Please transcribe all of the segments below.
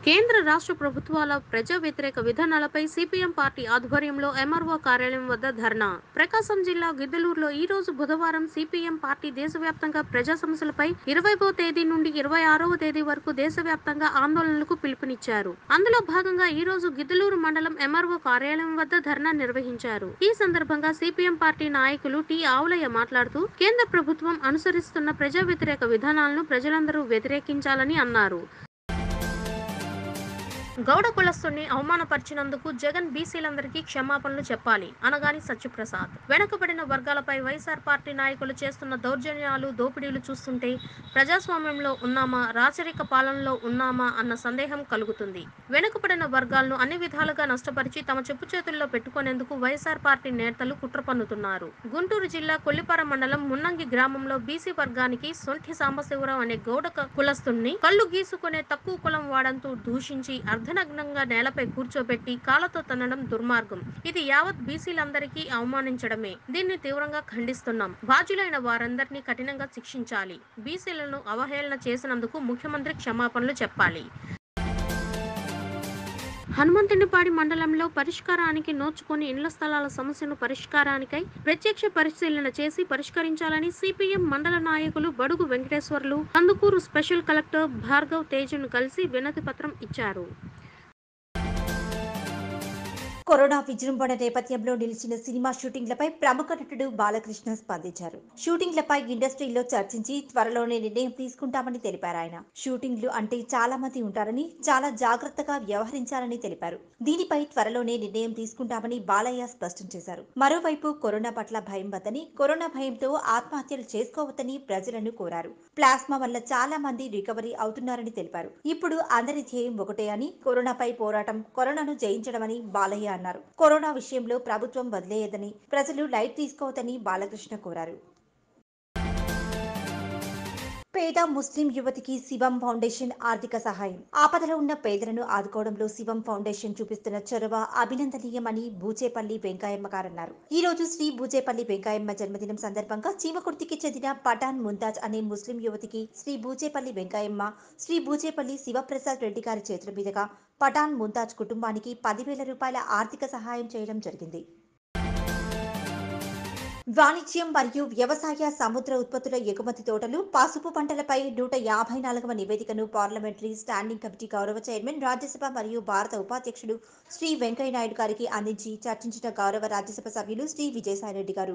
కేంద్ర రాష్ట్ర ప్రభుత్వాల ప్రజా వ్యతిరేక విధానాలపై సిపిఎం పార్టీ ఆధ్వర్యంలో ఎంఆర్ఓ కార్యాలయం వద్ద ధర్నా ప్రకాశం జిల్లా గిద్దలూరులో ఈ రోజు బుధవారం సిపిఎం పార్టీ దేశవ్యాప్తంగా ప్రజా సమస్యలపై ఇరవైవ తేదీ నుండి ఇరవై ఆరవ తేదీ వరకు దేశవ్యాప్తంగా ఆందోళనలకు పిలుపునిచ్చారు అందులో భాగంగా ఈ రోజు గిద్దలూరు మండలం ఎంఆర్ఓ కార్యాలయం వద్ద ధర్నా నిర్వహించారు ఈ సందర్భంగా సిపిఎం పార్టీ నాయకులు టి ఆవులయ్య మాట్లాడుతూ కేంద్ర ప్రభుత్వం అనుసరిస్తున్న ప్రజా వ్యతిరేక విధానాలను ప్రజలందరూ వ్యతిరేకించాలని అన్నారు గౌడ కులస్తుని అవమానపరిచినందుకు జగన్ బీసీలందరికీ క్షమాపణలు చెప్పాలి అనగాని సత్యప్రసాద్ వెనుకబడిన వర్గాలపై వైఎస్ఆర్ పార్టీ నాయకులు చేస్తున్న దౌర్జన్యాలు దోపిడీలు చూస్తుంటే ప్రజాస్వామ్యంలో ఉన్నామా రాచరిక పాలనలో ఉన్నామా అన్న సందేహం కలుగుతుంది వెనుకబడిన వర్గాలను అన్ని విధాలుగా నష్టపరిచి తమ చెప్పు చేతుల్లో పెట్టుకునేందుకు వైఎస్ఆర్ పార్టీ నేతలు కుట్ర పన్నుతున్నారు గుంటూరు జిల్లా కొల్లిపార మండలం మున్నంగి గ్రామంలో బీసీ వర్గానికి సొంఠి సాంబశివరావు అనే గౌడ క- కులస్తుణ్ణి కళ్ళు గీసుకునే తక్కువ కులం వాడంతూ దూషించి అర్ధనగ్నంగా నేలపై కూర్చోబెట్టి కాళ్ళతో తన్నడం దుర్మార్గం ఇది యావత్ బీసీలందరికీ అవమానించడమే దీన్ని తీవ్రంగా ఖండిస్తున్నాం బాధ్యులైన వారందరినీ కఠినంగా శిక్షించాలి బీసీలను అవహేళన చేసినందుకు ముఖ్యమంత్రి క్షమాపణలు చెప్పాలి హనుమంతునిపాడి మండలంలో పరిష్కారానికి నోచుకొని ఇండ్ల స్థలాల సమస్యను పరిష్కారానికై ప్రత్యక్ష పరిశీలన చేసి పరిష్కరించాలని సిపిఎం మండల నాయకులు బడుగు వెంకటేశ్వర్లు కందుకూరు స్పెషల్ కలెక్టర్ భార్గవ్ తేజ్ను కలిసి వినతి పత్రం ఇచ్చారు కరోనా విజృంభణ నేపథ్యంలో నిలిచిన సినిమా షూటింగ్లపై ప్రముఖ నటుడు బాలకృష్ణ స్పందించారు షూటింగ్లపై ఇండస్ట్రీలో చర్చించి త్వరలోనే నిర్ణయం తీసుకుంటామని తెలిపారు ఆయన షూటింగ్లు అంటే చాలా మంది ఉంటారని చాలా జాగ్రత్తగా వ్యవహరించాలని తెలిపారు దీనిపై త్వరలోనే నిర్ణయం తీసుకుంటామని బాలయ్య స్పష్టం చేశారు మరోవైపు కరోనా పట్ల భయం వద్దని కరోనా భయంతో ఆత్మహత్యలు చేసుకోవద్దని ప్రజలను కోరారు ప్లాస్మా వల్ల చాలా మంది రికవరీ అవుతున్నారని తెలిపారు ఇప్పుడు అందరి ధ్యేయం ఒకటే అని కరోనాపై పోరాటం కరోనాను జయించడమని బాలయ్య అన్నారు కరోనా విషయంలో ప్రభుత్వం వదిలేయదని ప్రజలు లైట్ తీసుకోవద్దని బాలకృష్ణ కోరారు పేద ముస్లిం యువతికి శివం ఫౌండేషన్ ఆర్థిక సహాయం ఆపదలో ఉన్న పేదలను ఆదుకోవడంలో శివం ఫౌండేషన్ చూపిస్తున్న చొరవ అభినందనీయమని బూచేపల్లి వెంకాయమ్మ గారు అన్నారు ఈ రోజు శ్రీ బూచేపల్లి వెంకాయమ్మ జన్మదినం సందర్భంగా చీమకుర్తికి చెందిన పఠాన్ ముంతాజ్ అనే ముస్లిం యువతికి శ్రీ బూచేపల్లి వెంకాయమ్మ శ్రీ బూచేపల్లి శివప్రసాద్ రెడ్డి గారి చేతుల మీదుగా పఠాన్ ముంతాజ్ కుటుంబానికి పదివేల రూపాయల ఆర్థిక సహాయం చేయడం జరిగింది వాణిజ్యం మరియు వ్యవసాయ సముద్ర ఉత్పత్తుల ఎగుమతి తోటలు పసుపు పంటలపై నూట యాభై నాలుగవ నివేదికను పార్లమెంటరీ స్టాండింగ్ కమిటీ గౌరవ చైర్మన్ రాజ్యసభ మరియు భారత ఉపాధ్యక్షుడు శ్రీ వెంకయ్యనాయుడు గారికి అందించి చర్చించిన గౌరవ రాజ్యసభ సభ్యులు శ్రీ విజయసాయిరెడ్డి గారు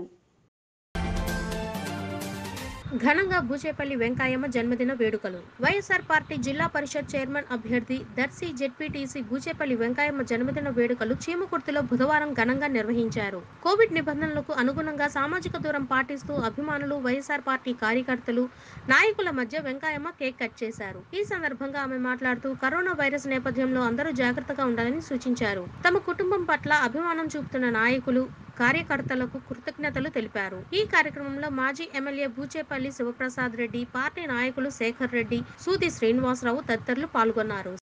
ఘనంగా బూచేపల్లి వెంకాయమ్మ జన్మదిన వేడుకలు వైఎస్ఆర్ పార్టీ జిల్లా పరిషత్ చైర్మన్ అభ్యర్థి దర్శి జెడ్పీటీసీ బూచేపల్లి వెంకాయమ్మ జన్మదిన వేడుకలు చీమకుర్తిలో బుధవారం ఘనంగా నిర్వహించారు కోవిడ్ నిబంధనలకు అనుగుణంగా సామాజిక దూరం పాటిస్తూ అభిమానులు వైఎస్ఆర్ పార్టీ కార్యకర్తలు నాయకుల మధ్య వెంకాయమ్మ కేక్ కట్ చేశారు ఈ సందర్భంగా ఆమె మాట్లాడుతూ కరోనా వైరస్ నేపథ్యంలో అందరూ జాగ్రత్తగా ఉండాలని సూచించారు తమ కుటుంబం పట్ల అభిమానం చూపుతున్న నాయకులు కార్యకర్తలకు కృతజ్ఞతలు తెలిపారు ఈ కార్యక్రమంలో మాజీ ఎమ్మెల్యే బూచేపల్లి శివప్రసాద్ రెడ్డి పార్టీ నాయకులు శేఖర్ రెడ్డి సూది శ్రీనివాసరావు తదితరులు పాల్గొన్నారు